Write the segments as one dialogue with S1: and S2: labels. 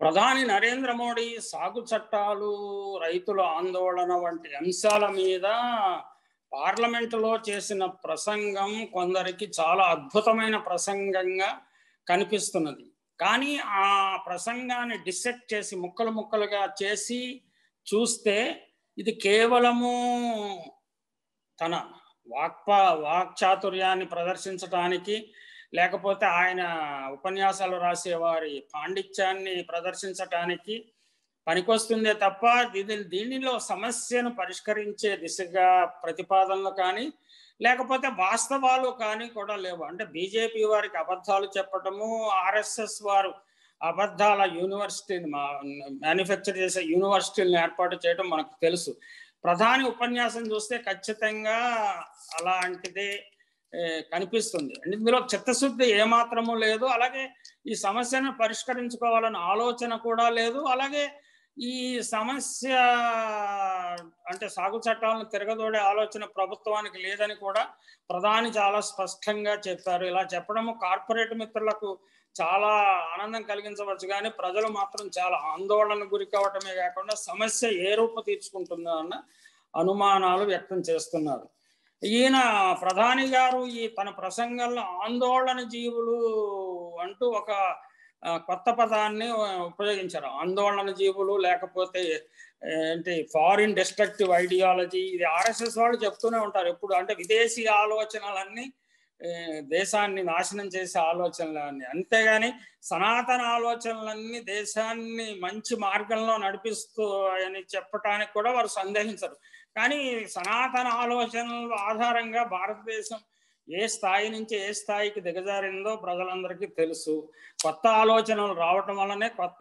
S1: ప్రధాని నరేంద్ర మోడీ సాగు చట్టాలు రైతుల ఆందోళన వంటి అంశాల మీద పార్లమెంటులో చేసిన ప్రసంగం కొందరికి చాలా అద్భుతమైన ప్రసంగంగా కనిపిస్తున్నది కానీ ఆ ప్రసంగాన్ని డిసెక్ట్ చేసి ముక్కలు ముక్కలుగా చేసి చూస్తే ఇది కేవలము తన వాక్ప వాక్చాతుర్యాన్ని ప్రదర్శించడానికి లేకపోతే ఆయన ఉపన్యాసాలు రాసేవారి పాండిత్యాన్ని ప్రదర్శించటానికి పనికొస్తుందే తప్ప ఇది దీనిలో సమస్యను పరిష్కరించే దిశగా ప్రతిపాదనలు కానీ లేకపోతే వాస్తవాలు కానీ కూడా లేవు అంటే బీజేపీ వారికి అబద్ధాలు చెప్పటము ఆర్ఎస్ఎస్ వారు అబద్ధాల యూనివర్సిటీని మ్యానుఫ్యాక్చర్ చేసే యూనివర్సిటీలను ఏర్పాటు చేయడం మనకు తెలుసు ప్రధాని ఉపన్యాసం చూస్తే ఖచ్చితంగా అలాంటిదే కనిపిస్తుంది ఇందులో చిత్తశుద్ధి ఏమాత్రము లేదు అలాగే ఈ సమస్యను పరిష్కరించుకోవాలన్న ఆలోచన కూడా లేదు అలాగే ఈ సమస్య అంటే సాగు చట్టాలను తిరగదోడే ఆలోచన ప్రభుత్వానికి లేదని కూడా ప్రధాని చాలా స్పష్టంగా చెప్పారు ఇలా చెప్పడము కార్పొరేట్ మిత్రులకు చాలా ఆనందం కలిగించవచ్చు కానీ ప్రజలు మాత్రం చాలా ఆందోళన గురి కావటమే కాకుండా సమస్య ఏ రూపు తీర్చుకుంటుందో అన్న అనుమానాలు వ్యక్తం చేస్తున్నారు ఈయన ప్రధాని గారు ఈ తన ప్రసంగంలో ఆందోళన జీవులు అంటూ ఒక కొత్త పదాన్ని ఉపయోగించారు ఆందోళన జీవులు లేకపోతే ఏంటి ఫారిన్ డిస్ట్రక్టివ్ ఐడియాలజీ ఇది ఆర్ఎస్ఎస్ వాళ్ళు చెప్తూనే ఉంటారు ఎప్పుడు అంటే విదేశీ ఆలోచనలన్నీ దేశాన్ని నాశనం చేసే ఆలోచనలన్నీ అంతేగాని సనాతన ఆలోచనలన్నీ దేశాన్ని మంచి మార్గంలో నడిపిస్తూ అని చెప్పటానికి కూడా వారు సందేహించరు కానీ సనాతన ఆలోచనల ఆధారంగా భారతదేశం ఏ స్థాయి నుంచి ఏ స్థాయికి దిగజారిందో ప్రజలందరికీ తెలుసు కొత్త ఆలోచనలు రావటం వల్లనే కొత్త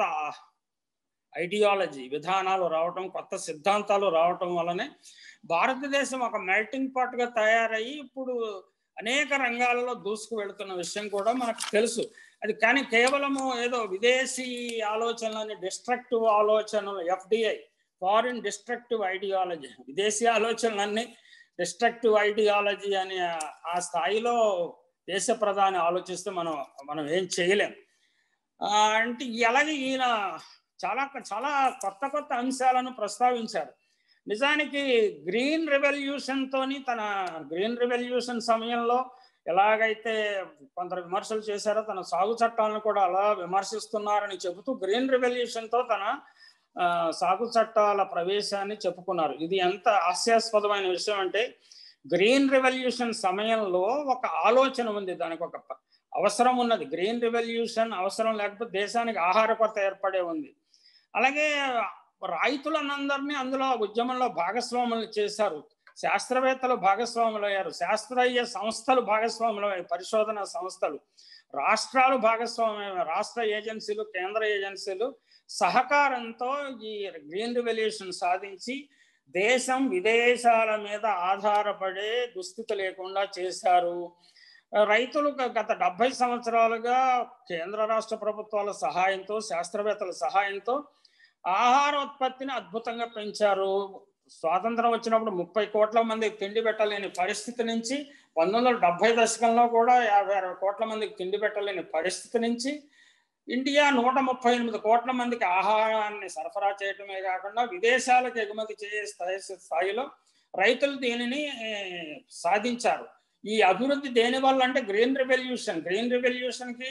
S1: ఐడియాలజీ విధానాలు రావటం కొత్త సిద్ధాంతాలు రావటం వల్లనే భారతదేశం ఒక మెల్టింగ్ పాట్గా తయారయ్యి ఇప్పుడు అనేక రంగాలలో దూసుకు వెళుతున్న విషయం కూడా మనకు తెలుసు అది కానీ కేవలము ఏదో విదేశీ ఆలోచనలని డిస్ట్రక్టివ్ ఆలోచనలు ఎఫ్డిఐ ఫారిన్ డిస్ట్రక్టివ్ ఐడియాలజీ విదేశీ ఆలోచనలన్నీ డిస్ట్రక్టివ్ ఐడియాలజీ అనే ఆ స్థాయిలో దేశ ప్రధాని ఆలోచిస్తే మనం మనం ఏం చేయలేం అంటే అలాగే ఈయన చాలా చాలా కొత్త కొత్త అంశాలను ప్రస్తావించారు నిజానికి గ్రీన్ రెవల్యూషన్ తోని తన గ్రీన్ రెవల్యూషన్ సమయంలో ఎలాగైతే కొందరు విమర్శలు చేశారో తన సాగు చట్టాలను కూడా అలా విమర్శిస్తున్నారని చెబుతూ గ్రీన్ రెవల్యూషన్తో తన సాగు చట్టాల ప్రవేశాన్ని చెప్పుకున్నారు ఇది ఎంత హాస్యాస్పదమైన విషయం అంటే గ్రీన్ రెవల్యూషన్ సమయంలో ఒక ఆలోచన ఉంది దానికి ఒక అవసరం ఉన్నది గ్రీన్ రెవల్యూషన్ అవసరం లేకపోతే దేశానికి ఆహార కొరత ఏర్పడే ఉంది అలాగే రైతులనందరినీ అందులో ఉద్యమంలో భాగస్వాములు చేశారు శాస్త్రవేత్తలు భాగస్వాములు అయ్యారు శాస్త్రీయ సంస్థలు భాగస్వాములు పరిశోధన సంస్థలు రాష్ట్రాలు భాగస్వామ్య రాష్ట్ర ఏజెన్సీలు కేంద్ర ఏజెన్సీలు సహకారంతో ఈ గ్రీన్ రెవల్యూషన్ సాధించి దేశం విదేశాల మీద ఆధారపడే దుస్థితి లేకుండా చేశారు రైతులు గత డెబ్బై సంవత్సరాలుగా కేంద్ర రాష్ట్ర ప్రభుత్వాల సహాయంతో శాస్త్రవేత్తల సహాయంతో ఆహార ఉత్పత్తిని అద్భుతంగా పెంచారు స్వాతంత్రం వచ్చినప్పుడు ముప్పై కోట్ల మంది తిండి పెట్టలేని పరిస్థితి నుంచి పంతొమ్మిది వందల డెబ్బై దశకంలో కూడా యాభై అరవై కోట్ల మందికి తిండి పెట్టలేని పరిస్థితి నుంచి ఇండియా నూట ముప్పై ఎనిమిది కోట్ల మందికి ఆహారాన్ని సరఫరా చేయటమే కాకుండా విదేశాలకు ఎగుమతి చేసే స్థాయి స్థాయిలో రైతులు దీనిని సాధించారు ఈ అభివృద్ధి దేని వల్ల అంటే గ్రీన్ రెవల్యూషన్ గ్రీన్ రెవల్యూషన్కి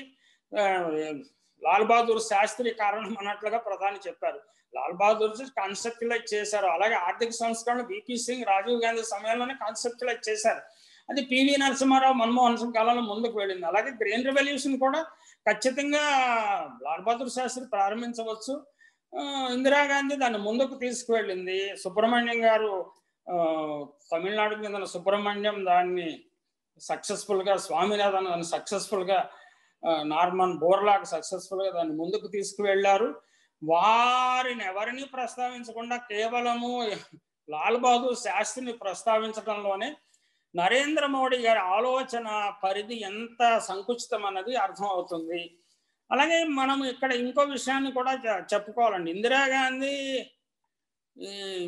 S1: లాల్ బహదూర్ శాస్త్రి కారణం అన్నట్లుగా ప్రధాని చెప్పారు లాల్ బహదూర్ కాన్సెప్టులైజ్ చేశారు అలాగే ఆర్థిక సంస్కరణ బీపీ సింగ్ రాజీవ్ గాంధీ సమయంలోనే కాన్సెప్టులైజ్ చేశారు అది పివి నరసింహారావు మన్మోహన్ సింగ్ కాలంలో ముందుకు వెళ్ళింది అలాగే గ్రీన్ రెవల్యూషన్ కూడా ఖచ్చితంగా లాల్ బహదూర్ శాస్త్రి ప్రారంభించవచ్చు ఇందిరాగాంధీ దాన్ని ముందుకు తీసుకువెళ్ళింది సుబ్రహ్మణ్యం గారు తమిళనాడుకు చెందిన సుబ్రహ్మణ్యం దాన్ని సక్సెస్ఫుల్గా స్వామినాథన్ దాన్ని సక్సెస్ఫుల్గా నార్మన్ బోర్లాగ్ సక్సెస్ఫుల్గా దాన్ని ముందుకు తీసుకువెళ్ళారు వారిని ఎవరిని ప్రస్తావించకుండా కేవలము లాల్ బహదూర్ శాస్త్రిని ప్రస్తావించడంలోనే నరేంద్ర మోడీ గారి ఆలోచన పరిధి ఎంత సంకుచితం అన్నది అర్థమవుతుంది అలాగే మనం ఇక్కడ ఇంకో విషయాన్ని కూడా చెప్పుకోవాలండి ఇందిరాగాంధీ ఈ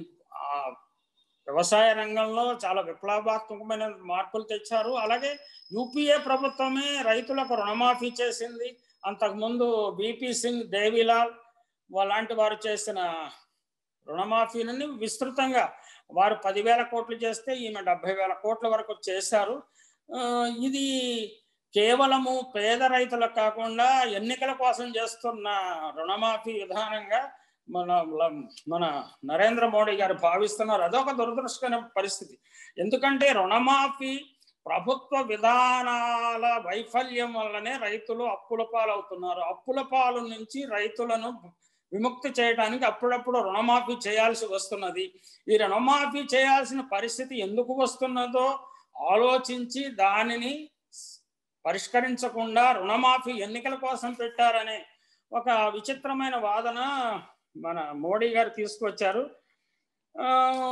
S1: వ్యవసాయ రంగంలో చాలా విప్లవాత్మకమైన మార్పులు తెచ్చారు అలాగే యూపీఏ ప్రభుత్వమే రైతులకు రుణమాఫీ చేసింది అంతకుముందు బీపీ సింగ్ దేవిలాల్ అలాంటి వారు చేసిన రుణమాఫీని విస్తృతంగా వారు పదివేల కోట్లు చేస్తే ఈమె డెబ్బై వేల కోట్ల వరకు చేశారు ఆ, ఇది కేవలము పేద రైతులకు కాకుండా ఎన్నికల కోసం చేస్తున్న రుణమాఫీ విధానంగా మన మన నరేంద్ర మోడీ గారు భావిస్తున్నారు అదొక దురదృష్టకర పరిస్థితి ఎందుకంటే రుణమాఫీ ప్రభుత్వ విధానాల వైఫల్యం వల్లనే రైతులు అప్పుల పాలవుతున్నారు అప్పుల పాలు నుంచి రైతులను విముక్తి చేయడానికి అప్పుడప్పుడు రుణమాఫీ చేయాల్సి వస్తున్నది ఈ రుణమాఫీ చేయాల్సిన పరిస్థితి ఎందుకు వస్తున్నదో ఆలోచించి దానిని పరిష్కరించకుండా రుణమాఫీ ఎన్నికల కోసం పెట్టారనే ఒక విచిత్రమైన వాదన మన మోడీ గారు తీసుకొచ్చారు ఆ,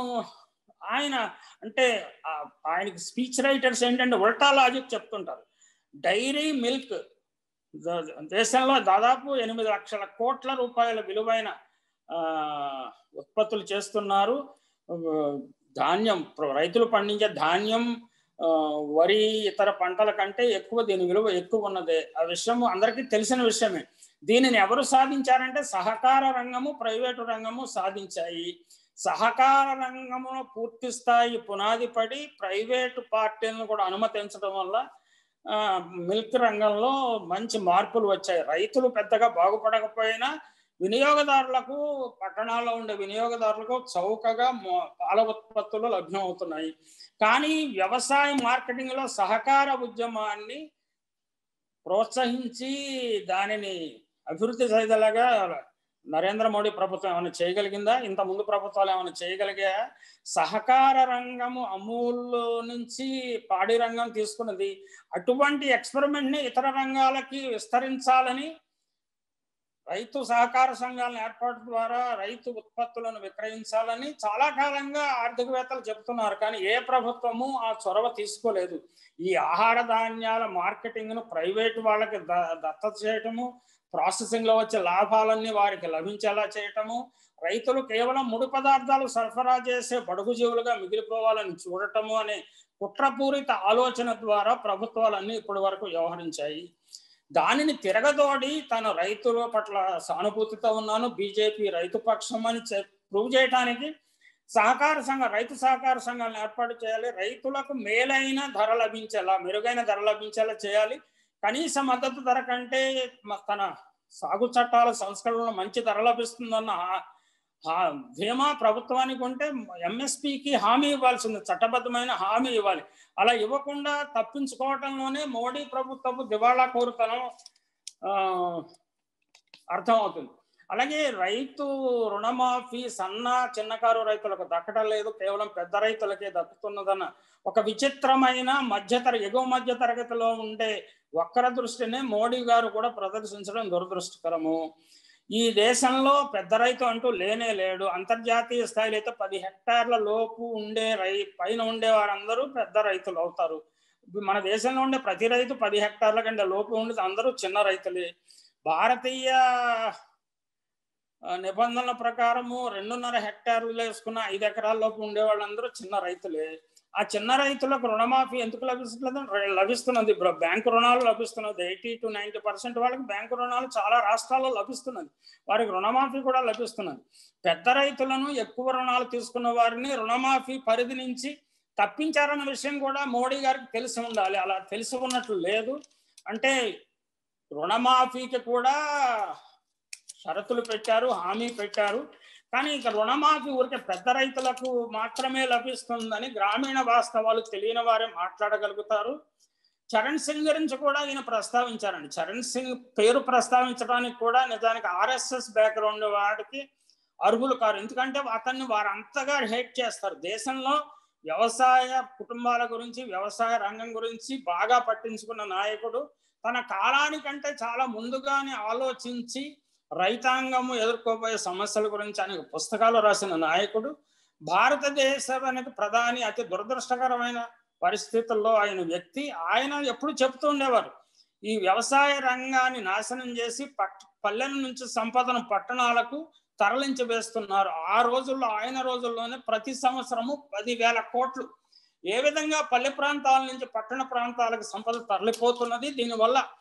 S1: ఆయన అంటే ఆ- ఆయనకి స్పీచ్ రైటర్స్ ఏంటంటే ఉల్టా లాజిక్ చెప్తుంటారు డైరీ మిల్క్ ద- దేశంలో దాదాపు ఎనిమిది లక్షల కోట్ల రూపాయల విలువైన ఆ, ఉత్పత్తులు చేస్తున్నారు ఆ, ధాన్యం ప్ర- రైతులు పండించే ధాన్యం ఆ, వరి ఇతర పంటల కంటే ఎక్కువ దీని విలువ ఎక్కువ ఉన్నదే ఆ విషయం అందరికీ తెలిసిన విషయమే దీనిని ఎవరు సాధించారంటే సహకార రంగము ప్రైవేటు రంగము సాధించాయి సహకార రంగంలో పూర్తి స్థాయి పునాది పడి ప్రైవేటు పార్టీలను కూడా అనుమతించడం వల్ల ఆ, మిల్క్ రంగంలో మంచి మార్పులు వచ్చాయి రైతులు పెద్దగా బాగుపడకపోయినా వినియోగదారులకు పట్టణాల్లో ఉండే వినియోగదారులకు చౌకగా మొ- పాల ఉత్పత్తులు లభ్యం అవుతున్నాయి కానీ వ్యవసాయ మార్కెటింగ్ లో సహకార ఉద్యమాన్ని ప్రోత్సహించి దానిని అభివృద్ధి చేయగలగా నరేంద్ర మోడీ ప్రభుత్వం ఏమైనా చేయగలిగిందా ఇంత ముందు ప్రభుత్వాలు ఏమైనా చేయగలిగా సహకార రంగము అమూల్ నుంచి పాడి రంగం తీసుకున్నది అటువంటి ఎక్స్పెరిమెంట్ ని ఇతర రంగాలకి విస్తరించాలని రైతు సహకార సంఘాలను ఏర్పాటు ద్వారా రైతు ఉత్పత్తులను విక్రయించాలని చాలా కాలంగా ఆర్థికవేత్తలు చెప్తున్నారు కానీ ఏ ప్రభుత్వము ఆ చొరవ తీసుకోలేదు ఈ ఆహార ధాన్యాల మార్కెటింగ్ ను ప్రైవేట్ వాళ్ళకి ద- దత్తత చేయటము ప్రాసెసింగ్ లో వచ్చే లాభాలన్నీ వారికి లభించేలా చేయటము రైతులు కేవలం ముడి పదార్థాలు సరఫరా చేసే బడుగు జీవులుగా మిగిలిపోవాలని చూడటము అనే కుట్రపూరిత ఆలోచన ద్వారా ప్రభుత్వాలన్నీ ఇప్పటి వరకు వ్యవహరించాయి దానిని తిరగదోడి తన రైతుల పట్ల సానుభూతితో ఉన్నాను బీజేపీ రైతు పక్షం అని చె- ప్రూవ్ చేయడానికి సహకార సంఘ రైతు సహకార సంఘాలను ఏర్పాటు చేయాలి రైతులకు మేలైన ధర లభించేలా మెరుగైన ధర లభించేలా చేయాలి కనీస మద్దతు ధర కంటే మ- తన సాగు చట్టాల సంస్కరణలో మంచి ధర లభిస్తుందన్న ఆ- ఆ ధీమా ప్రభుత్వానికి ఉంటే ఎంఎస్పికి హామీ ఇవ్వాల్సింది చట్టబద్ధమైన హామీ ఇవ్వాలి అలా ఇవ్వకుండా తప్పించుకోవటంలోనే మోడీ ప్రభుత్వపు దివాళా కోరుతనం ఆ, అర్థమవుతుంది అలాగే రైతు రుణమాఫీ సన్న చిన్నకారు రైతులకు దక్కడం లేదు కేవలం పెద్ద రైతులకే దక్కుతున్నదన్న ఒక విచిత్రమైన మధ్యతర ఎగువ మధ్య తరగతిలో ఉండే ఒక్కర దృష్టినే మోడీ గారు కూడా ప్రదర్శించడం దురదృష్టకరము ఈ దేశంలో పెద్ద రైతు అంటూ లేనే లేడు అంతర్జాతీయ స్థాయిలో అయితే పది హెక్టార్ల లోపు ఉండే రై పైన ఉండే వారందరూ పెద్ద రైతులు అవుతారు మన దేశంలో ఉండే ప్రతి రైతు పది హెక్టార్ల కంటే లోపు ఉండేది అందరూ చిన్న రైతులే భారతీయ ఆ, నిబంధనల ప్రకారము రెండున్నర హెక్టార్లు వేసుకున్న ఐదు ఎకరాల లోపు ఉండే వాళ్ళందరూ చిన్న రైతులే ఆ చిన్న రైతులకు రుణమాఫీ ఎందుకు లభిస్తుంది లభిస్తున్నది ఇప్పుడు బ్యాంకు రుణాలు లభిస్తున్నది ఎయిటీ టు నైన్టీ పర్సెంట్ వాళ్ళకి బ్యాంకు రుణాలు చాలా రాష్ట్రాల్లో లభిస్తున్నది వారికి రుణమాఫీ కూడా లభిస్తున్నది పెద్ద రైతులను ఎక్కువ రుణాలు తీసుకున్న వారిని రుణమాఫీ పరిధి నుంచి తప్పించారన్న విషయం కూడా మోడీ గారికి తెలిసి ఉండాలి అలా తెలిసి ఉన్నట్లు లేదు అంటే రుణమాఫీకి కూడా షరతులు పెట్టారు హామీ పెట్టారు కానీ ఇక రుణమాఫీ ఊరికే పెద్ద రైతులకు మాత్రమే లభిస్తుందని గ్రామీణ వాస్తవాలు తెలియని వారే మాట్లాడగలుగుతారు చరణ్ సింగ్ గురించి కూడా ఈయన ప్రస్తావించారండి చరణ్ సింగ్ పేరు ప్రస్తావించడానికి కూడా నిజానికి ఆర్ఎస్ఎస్ బ్యాక్గ్రౌండ్ వాడికి అర్హులు కారు ఎందుకంటే అతన్ని వారు అంతగా హేట్ చేస్తారు దేశంలో వ్యవసాయ కుటుంబాల గురించి వ్యవసాయ రంగం గురించి బాగా పట్టించుకున్న నాయకుడు తన కాలానికంటే చాలా ముందుగానే ఆలోచించి రైతాంగము ఎదుర్కోబోయే సమస్యల గురించి అనేక పుస్తకాలు రాసిన నాయకుడు భారతదేశానికి ప్రధాని అతి దురదృష్టకరమైన పరిస్థితుల్లో ఆయన వ్యక్తి ఆయన ఎప్పుడు చెప్తూ ఉండేవారు ఈ వ్యవసాయ రంగాన్ని నాశనం చేసి పట్ పల్లెల నుంచి సంపదను పట్టణాలకు తరలించి వేస్తున్నారు ఆ రోజుల్లో ఆయన రోజుల్లోనే ప్రతి సంవత్సరము పదివేల కోట్లు ఏ విధంగా పల్లె ప్రాంతాల నుంచి పట్టణ ప్రాంతాలకు సంపద తరలిపోతున్నది దీనివల్ల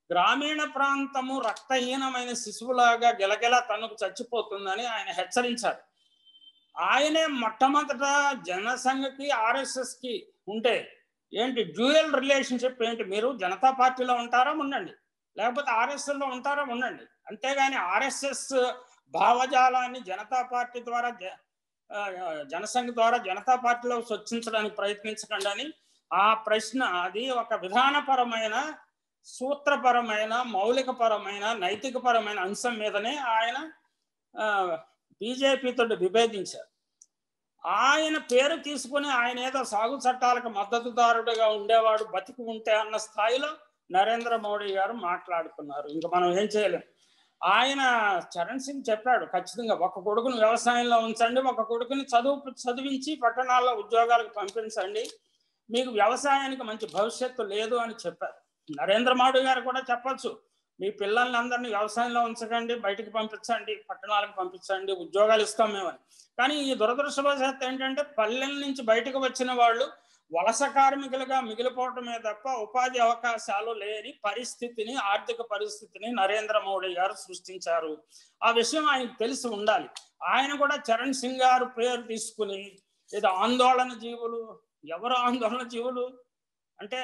S1: గ్రామీణ ప్రాంతము రక్తహీనమైన శిశువులాగా గెలగెల తనకు చచ్చిపోతుందని ఆయన హెచ్చరించారు ఆయనే మొట్టమొదట జనసంఘకి ఆర్ఎస్ఎస్ కి ఉంటే ఏంటి డ్యూయల్ రిలేషన్షిప్ ఏంటి మీరు జనతా పార్టీలో ఉంటారా ఉండండి లేకపోతే ఆర్ఎస్ఎస్ లో ఉంటారా ఉండండి అంతేగాని ఆర్ఎస్ఎస్ భావజాలాన్ని జనతా పార్టీ ద్వారా జ- ఆ, జనసంఘ్ ద్వారా జనతా పార్టీలో స్వచ్ఛించడానికి ప్రయత్నించకండి అని ఆ ప్రశ్న అది ఒక విధానపరమైన సూత్రపరమైన మౌలికపరమైన నైతికపరమైన అంశం మీదనే ఆయన బీజేపీతో విభేదించారు ఆయన పేరు తీసుకుని ఆయన ఏదో సాగు చట్టాలకు మద్దతుదారుడిగా ఉండేవాడు బతికి ఉంటే అన్న స్థాయిలో నరేంద్ర మోడీ గారు మాట్లాడుతున్నారు ఇంకా మనం ఏం చేయలేం ఆయన చరణ్ సింగ్ చెప్పాడు ఖచ్చితంగా ఒక కొడుకుని వ్యవసాయంలో ఉంచండి ఒక కొడుకుని చదువు చదివించి పట్టణాల్లో ఉద్యోగాలకు పంపించండి మీకు వ్యవసాయానికి మంచి భవిష్యత్తు లేదు అని చెప్పారు నరేంద్ర మోడీ గారు కూడా చెప్పొచ్చు మీ పిల్లల్ని అందరినీ వ్యవసాయంలో ఉంచకండి బయటికి పంపించండి పట్టణాలకు పంపించండి ఉద్యోగాలు ఇస్తాం మేమని కానీ ఈ దురదృష్టవశాత్తు ఏంటంటే పల్లెల నుంచి బయటకు వచ్చిన వాళ్ళు వలస కార్మికులుగా మిగిలిపోవటమే తప్ప ఉపాధి అవకాశాలు లేని పరిస్థితిని ఆర్థిక పరిస్థితిని నరేంద్ర మోడీ గారు సృష్టించారు ఆ విషయం ఆయనకు తెలిసి ఉండాలి ఆయన కూడా చరణ్ సింగ్ గారు పేరు తీసుకుని ఏదో ఆందోళన జీవులు ఎవరు ఆందోళన జీవులు అంటే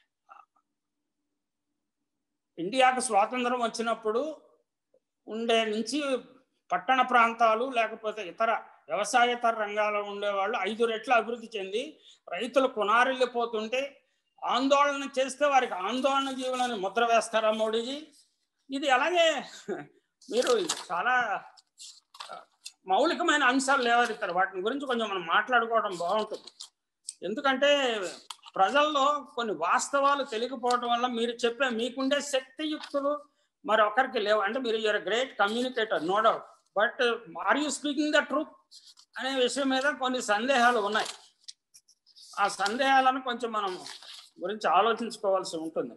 S1: ఇండియాకు స్వాతంత్రం వచ్చినప్పుడు ఉండే నుంచి పట్టణ ప్రాంతాలు లేకపోతే ఇతర వ్యవసాయేతర రంగాల్లో ఉండేవాళ్ళు ఐదు రెట్లు అభివృద్ధి చెంది రైతులు కొనారిల్లిపోతుంటే ఆందోళన చేస్తే వారికి ఆందోళన జీవులని ముద్ర వేస్తారా మోడీజీ ఇది అలాగే మీరు చాలా మౌలికమైన అంశాలు లేవరిస్తారు వాటిని గురించి కొంచెం మనం మాట్లాడుకోవడం బాగుంటుంది ఎందుకంటే ప్రజల్లో కొన్ని వాస్తవాలు తెలియకపోవడం వల్ల మీరు చెప్పే మీకుండే శక్తియుక్తులు మరి ఒకరికి లేవు అంటే మీరు you're great communicator no doubt but are you speaking the truth అనే విషయం మీద కొన్ని సందేహాలు ఉన్నాయి ఆ సందేహాలను కొంచెం మనం గురించి ఆలోచించుకోవాల్సి ఉంటుంది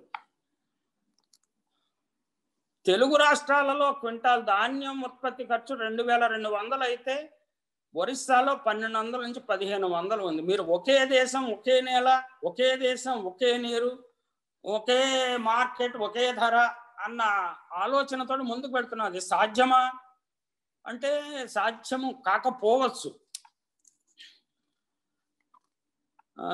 S1: తెలుగు రాష్ట్రాలలో క్వింటాల్ ధాన్యం ఉత్పత్తి ఖర్చు రెండు వేల రెండు వందలు అయితే ఒరిస్సాలో పన్నెండు వందల నుంచి పదిహేను వందలు ఉంది మీరు ఒకే దేశం ఒకే నేల ఒకే దేశం ఒకే నీరు ఒకే మార్కెట్ ఒకే ధర అన్న ఆలోచనతో ముందుకు పెడుతున్నది సాధ్యమా అంటే సాధ్యము కాకపోవచ్చు ఆ,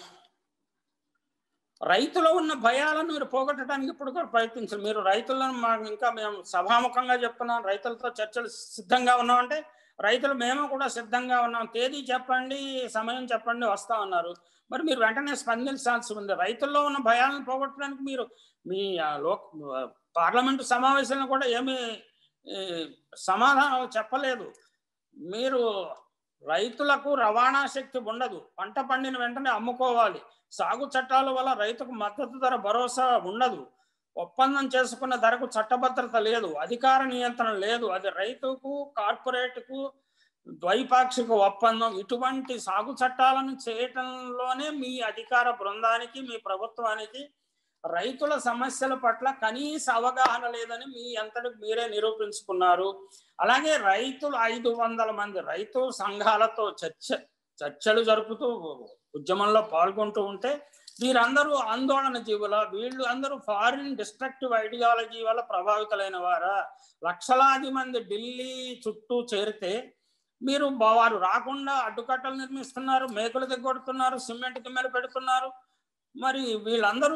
S1: రైతులో ఉన్న భయాలను మీరు పోగొట్టడానికి ఇప్పుడు కూడా ప్రయత్నించారు మీరు రైతులను మాకు ఇంకా మేము సభాముఖంగా చెప్తున్నాం రైతులతో చర్చలు సిద్ధంగా ఉన్నామంటే రైతులు మేము కూడా సిద్ధంగా ఉన్నాం తేదీ చెప్పండి సమయం చెప్పండి వస్తా ఉన్నారు మరి మీరు వెంటనే స్పందించాల్సి ఉంది రైతుల్లో ఉన్న భయాలను పోగొట్టడానికి మీరు మీ ఆ, లోక్ పార్లమెంటు సమావేశంలో కూడా ఏమీ ఈ, సమాధానం చెప్పలేదు మీరు రైతులకు రవాణా శక్తి ఉండదు పంట పండిన వెంటనే అమ్ముకోవాలి సాగు చట్టాల వల్ల రైతుకు మద్దతు ధర భరోసా ఉండదు ఒప్పందం చేసుకున్న ధరకు చట్టభద్రత లేదు అధికార నియంత్రణ లేదు అది రైతుకు కార్పొరేట్కు ద్వైపాక్షిక ఒప్పందం ఇటువంటి సాగు చట్టాలను చేయటంలోనే మీ అధికార బృందానికి మీ ప్రభుత్వానికి రైతుల సమస్యల పట్ల కనీస అవగాహన లేదని మీ అంతటికి మీరే నిరూపించుకున్నారు అలాగే రైతులు ఐదు వందల మంది రైతు సంఘాలతో చర్చ చర్చలు జరుపుతూ ఉద్యమంలో పాల్గొంటూ ఉంటే వీరందరూ ఆందోళన జీవుల వీళ్ళు అందరూ ఫారిన్ డిస్ట్రక్టివ్ ఐడియాలజీ వల్ల ప్రభావితులైన వారా లక్షలాది మంది ఢిల్లీ చుట్టూ చేరితే మీరు బా- వారు రాకుండా అడ్డుకట్టలు నిర్మిస్తున్నారు మేకులు దిగొడుతున్నారు సిమెంట్ దిమ్మెలు పెడుతున్నారు మరి వీళ్ళందరూ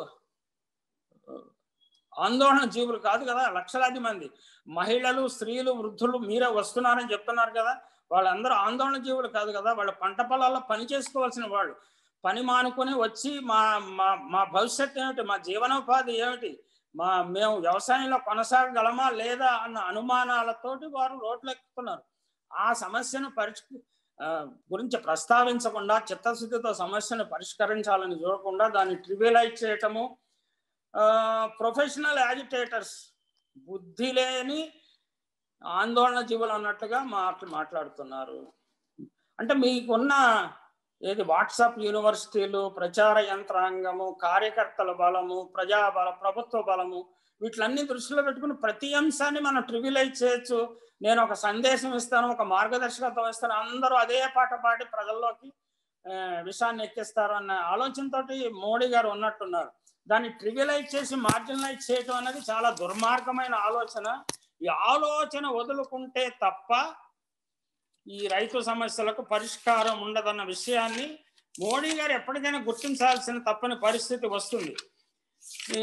S1: ఆందోళన జీవులు కాదు కదా లక్షలాది మంది మహిళలు స్త్రీలు వృద్ధులు మీరే వస్తున్నారని చెప్తున్నారు కదా వాళ్ళందరూ ఆందోళన జీవులు కాదు కదా వాళ్ళ పంట పొలాల్లో పని చేసుకోవాల్సిన వాళ్ళు పని మానుకొని వచ్చి మా మా మా భవిష్యత్తు ఏమిటి మా జీవనోపాధి ఏమిటి మా మేము వ్యవసాయంలో కొనసాగగలమా లేదా అన్న అనుమానాలతోటి వారు రోడ్లు ఎక్కుతున్నారు ఆ సమస్యను పరిష్ ఆ, గురించి ప్రస్తావించకుండా చిత్తశుద్ధితో సమస్యను పరిష్కరించాలని చూడకుండా దాన్ని ట్రివియలైజ్ చేయటము ప్రొఫెషనల్ యాజిటేటర్స్ బుద్ధి లేని ఆందోళన జీవులు అన్నట్టుగా మాట్లా మాట్లాడుతున్నారు అంటే మీకున్న ఏది వాట్సాప్ యూనివర్సిటీలు ప్రచార యంత్రాంగము కార్యకర్తల బలము ప్రజాబల ప్రభుత్వ బలము వీటిలన్నీ దృష్టిలో పెట్టుకుని ప్రతి అంశాన్ని మనం ట్రివిలైజ్ చేయొచ్చు నేను ఒక సందేశం ఇస్తాను ఒక మార్గదర్శకత్వం ఇస్తాను అందరూ అదే పాట పాడి ప్రజల్లోకి ఆ, విషాన్ని ఎక్కిస్తారు అన్న ఆలోచనతోటి మోడీ గారు ఉన్నట్టున్నారు దాన్ని ట్రివిలైజ్ చేసి మార్జినలైజ్ చేయడం అనేది చాలా దుర్మార్గమైన ఆలోచన ఈ ఆలోచన వదులుకుంటే తప్ప ఈ రైతు సమస్యలకు పరిష్కారం ఉండదన్న విషయాన్ని మోడీ గారు ఎప్పటికైనా గుర్తించాల్సిన తప్పని పరిస్థితి వస్తుంది ఈ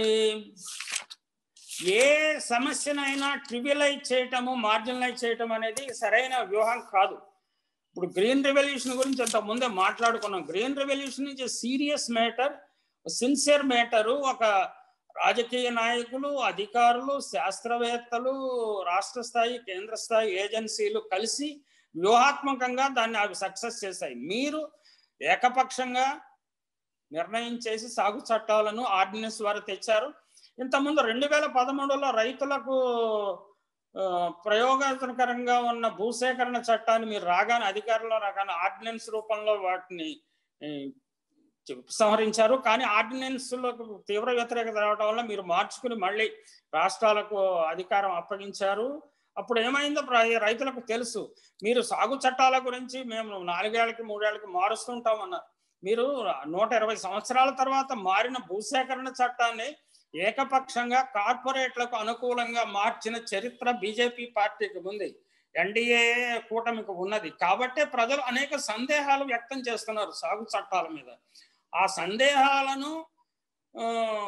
S1: ఏ సమస్యనైనా ట్రివిలైజ్ చేయటము మార్జినలైజ్ చేయటం అనేది సరైన వ్యూహం కాదు ఇప్పుడు గ్రీన్ రెవల్యూషన్ గురించి అంత ముందే మాట్లాడుకున్నాం గ్రీన్ రెవల్యూషన్ నుంచి సీరియస్ మ్యాటర్ సిన్సియర్ మ్యాటరు ఒక రాజకీయ నాయకులు అధికారులు శాస్త్రవేత్తలు రాష్ట్ర స్థాయి కేంద్ర స్థాయి ఏజెన్సీలు కలిసి వ్యూహాత్మకంగా దాన్ని అవి సక్సెస్ చేశాయి మీరు ఏకపక్షంగా నిర్ణయం చేసి సాగు చట్టాలను ఆర్డినెన్స్ ద్వారా తెచ్చారు ఇంతకుముందు రెండు వేల పదమూడులో రైతులకు ఆ, ప్రయోజనకరంగా ఉన్న భూసేకరణ చట్టాన్ని మీరు రాగానే అధికారంలో రాగానే ఆర్డినెన్స్ రూపంలో వాటిని ఈ, ఉపసంహరించారు కానీ ఆర్డినెన్స్ లకు తీవ్ర వ్యతిరేకత రావడం వల్ల మీరు మార్చుకుని మళ్ళీ రాష్ట్రాలకు అధికారం అప్పగించారు అప్పుడు ఏమైందో ప్ర- రైతులకు తెలుసు మీరు సాగు చట్టాల గురించి మేము నాలుగేళ్లకి మూడేళ్లకి మారుస్తుంటామన్నారు మీరు నూట ఇరవై సంవత్సరాల తర్వాత మారిన భూసేకరణ చట్టాన్ని ఏకపక్షంగా కార్పొరేట్లకు అనుకూలంగా మార్చిన చరిత్ర బీజేపీ పార్టీకి ఉంది ఎన్డీఏ కూటమికి ఉన్నది కాబట్టే ప్రజలు అనేక సందేహాలు వ్యక్తం చేస్తున్నారు సాగు చట్టాల మీద ఆ సందేహాలను ఆ,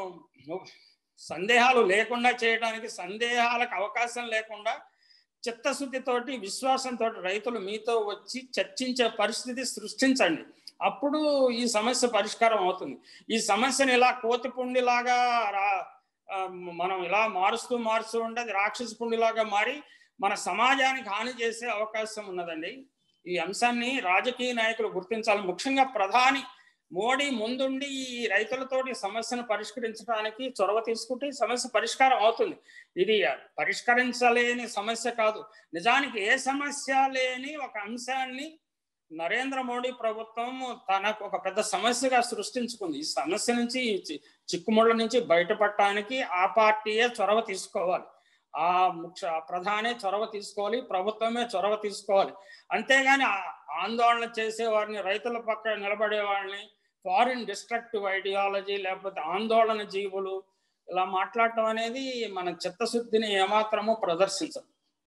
S1: సందేహాలు లేకుండా చేయడానికి సందేహాలకు అవకాశం లేకుండా చిత్తశుద్ధితోటి విశ్వాసంతో రైతులు మీతో వచ్చి చర్చించే పరిస్థితి సృష్టించండి అప్పుడు ఈ సమస్య పరిష్కారం అవుతుంది ఈ సమస్యను ఇలా కోతి పుండిలాగా రా ఆ, మనం ఇలా మారుస్తూ మారుస్తూ ఉంటే అది రాక్షస పుండిలాగా మారి మన సమాజానికి హాని చేసే అవకాశం ఉన్నదండి ఈ అంశాన్ని రాజకీయ నాయకులు గుర్తించాలి ముఖ్యంగా ప్రధాని మోడీ ముందుండి ఈ రైతులతోటి సమస్యను పరిష్కరించడానికి చొరవ తీసుకుంటే ఈ సమస్య పరిష్కారం అవుతుంది ఇది పరిష్కరించలేని సమస్య కాదు నిజానికి ఏ సమస్య లేని ఒక అంశాన్ని నరేంద్ర మోడీ ప్రభుత్వం తనకు ఒక పెద్ద సమస్యగా సృష్టించుకుంది ఈ సమస్య నుంచి ఈ చి- చిక్కుముళ్ళ నుంచి బయటపడటానికి ఆ పార్టీయే చొరవ తీసుకోవాలి ఆ ముఖ్య ఆ ప్రధానే చొరవ తీసుకోవాలి ప్రభుత్వమే చొరవ తీసుకోవాలి అంతేగాని ఆ- ఆందోళన చేసే వారిని రైతుల పక్క నిలబడే వాళ్ళని ఫారిన్ డిస్ట్రక్టివ్ ఐడియాలజీ లేకపోతే ఆందోళన జీవులు ఇలా మాట్లాడటం అనేది మన చిత్తశుద్ధిని ఏమాత్రము ప్రదర్శించదు